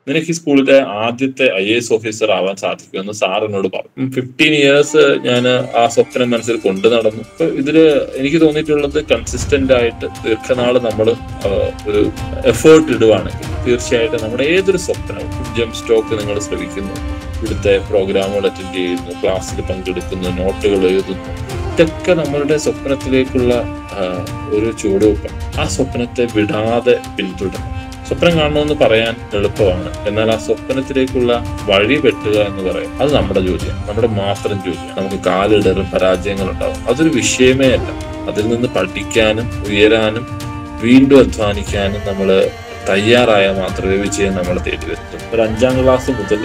നിനക്ക് ഈ സ്കൂളിലെ ആദ്യത്തെ ഐ എസ് ഓഫീസർ ആവാൻ സാധിക്കുമെന്ന് സാർ എന്നോട് പറഞ്ഞു ഫിഫ്റ്റീൻ ഇയേഴ്സ് ഞാൻ ആ സ്വപ്നം മനസ്സിൽ കൊണ്ടു നടന്നു അപ്പൊ ഇതില് എനിക്ക് തോന്നിയിട്ടുള്ളത് കൺസിസ്റ്റന്റ് ആയിട്ട് ദീർഘനാള് നമ്മൾ ഒരു എഫേർട്ട് ഇടുവാണെങ്കിൽ തീർച്ചയായിട്ടും നമ്മുടെ ഏതൊരു സ്വപ്നവും ജം സ്റ്റോക്ക് നിങ്ങൾ ശ്രമിക്കുന്നു ഇവിടുത്തെ പ്രോഗ്രാമുകൾ അറ്റൻഡ് ചെയ്യുന്നു ക്ലാസ്സിൽ പങ്കെടുക്കുന്നു നോട്ടുകൾ എഴുതുന്നു ഇതൊക്കെ നമ്മളുടെ സ്വപ്നത്തിലേക്കുള്ള ആ, ഒരു ചുവടുവെപ്പാണ് ആ സ്വപ്നത്തെ വിടാതെ പിന്തുടരണം സ്വപ്നം കാണണമെന്ന് പറയാൻ എളുപ്പമാണ് എന്നാൽ ആ സ്വപ്നത്തിലേക്കുള്ള വഴി വെട്ടുക എന്ന് പറയും അത് നമ്മുടെ ജോലിയാണ് നമ്മുടെ മാത്രം ജോലിയാണ് നമുക്ക് കാലിടറും പരാജയങ്ങൾ ഉണ്ടാവും അതൊരു വിഷയമേ അല്ല അതിൽ നിന്ന് പഠിക്കാനും ഉയരാനും വീണ്ടും അധ്വാനിക്കാനും നമ്മൾ തയ്യാറായാൽ മാത്രമേ വിജയം നമ്മളെ തേടി വരുത്തും ഒരു അഞ്ചാം ക്ലാസ് മുതൽ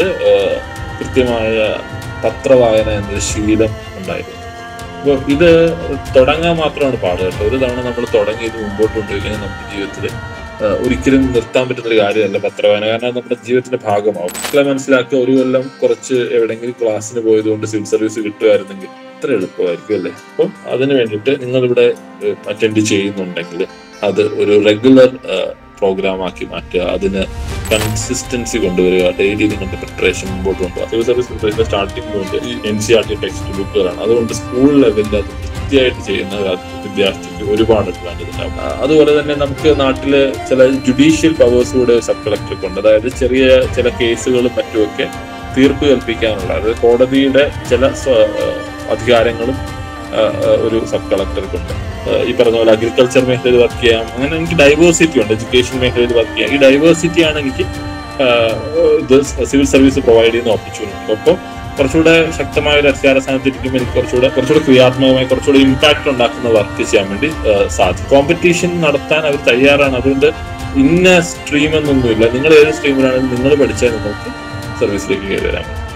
കൃത്യമായ പത്രവായന എന്നൊരു ശീലം ഉണ്ടായിരുന്നു അപ്പോൾ ഇത് തുടങ്ങാൻ മാത്രമാണ് പാട് കേട്ടോ ഒരു തവണ നമ്മൾ തുടങ്ങി ഇത് മുമ്പോട്ട് കൊണ്ടുപോയി നമ്മുടെ ജീവിതത്തിൽ ഒരിക്കലും നിർത്താൻ പറ്റുന്ന ഒരു കാര്യമല്ല പത്രവായന കാരണം അത് നമ്മുടെ ജീവിതത്തിന്റെ ഭാഗമാവും മക്കളെ മനസ്സിലാക്കുക ഒരു കൊല്ലം കുറച്ച് എവിടെയെങ്കിലും ക്ലാസ്സിന് പോയതുകൊണ്ട് സിവിൽ സർവീസ് കിട്ടുമായിരുന്നെങ്കിൽ അത്ര എളുപ്പമായിരിക്കും അല്ലേ അപ്പം അതിന് വേണ്ടിയിട്ട് നിങ്ങൾ ഇവിടെ അറ്റൻഡ് ചെയ്യുന്നുണ്ടെങ്കിൽ അത് ഒരു റെഗുലർ പ്രോഗ്രാം ആക്കി മാറ്റുക അതിന് കൺസിസ്റ്റൻസി കൊണ്ടുവരിക ഡെയിലി നിങ്ങളുടെ പ്രിപ്പറേഷൻ മുമ്പോട്ട് കൊണ്ടുപോകുക civil service preparation starting point N C R T text ബുക്കുകളാണ് അതുകൊണ്ട് സ്കൂൾ ലെവലിൽ അത് വൃത്തിയായിട്ട് ചെയ്യുന്ന ഒരു വിദ്യാർത്ഥിക്ക് ഒരുപാട് അഡ്വാൻറ്റേജ് ഉണ്ടാവും ആ, അതുപോലെ തന്നെ നമുക്ക് നാട്ടില് ചില ജുഡീഷ്യൽ പവേഴ്സ് കൂടെ സബ് കളക്ടർക്ക് ഉണ്ട് അതായത് ചെറിയ ചില കേസുകളും മറ്റുമൊക്കെ തീർപ്പ് കൽപ്പിക്കാനുള്ള അതായത് കോടതിയുടെ ചില സ്വ- ആ, അധികാരങ്ങളും ആ, ആ, ഒരു സബ് കളക്ടർക്കുണ്ട് ആ, ഈ പറഞ്ഞ പോലെ അഗ്രികൾച്ചർ മേഖലയിൽ വർക്ക് ചെയ്യാം അങ്ങനെ എനിക്ക് ഡൈവേഴ്സിറ്റി ഉണ്ട് എഡ്യൂക്കേഷൻ മേഖലയിൽ വർക്ക് ചെയ്യാം ഈ ഡൈവേഴ്സിറ്റി ആണ് എനിക്ക് ആ, ഇത് സിവിൽ സർവീസ് പ്രൊവൈഡ് ചെയ്യുന്ന ഓപ്പർച്യൂണിറ്റി അപ്പോൾ കുറച്ചുകൂടെ ശക്തമായ ഒരു അധികാര സ്ഥാനത്തിരിക്കുമ്പോൾ എനിക്ക് കുറച്ചുകൂടെ കുറച്ചുകൂടെ ക്രിയാത്മകമായി കുറച്ചുകൂടെ ഇമ്പാക്ട് ഉണ്ടാക്കുന്ന വർക്ക് ചെയ്യാൻ വേണ്ടി ആ, സാധിക്കും കോമ്പറ്റീഷൻ നടത്താൻ അവർ തയ്യാറാണ് അതുകൊണ്ട് ഇന്ന സ്ട്രീം എന്നൊന്നുമില്ല നിങ്ങൾ ഏത് സ്ട്രീമിലാണെങ്കിലും നിങ്ങൾ പഠിച്ചാൽ നിങ്ങൾക്ക് സർവീസിലേക്ക് കയറി വരാൻ പറ്റും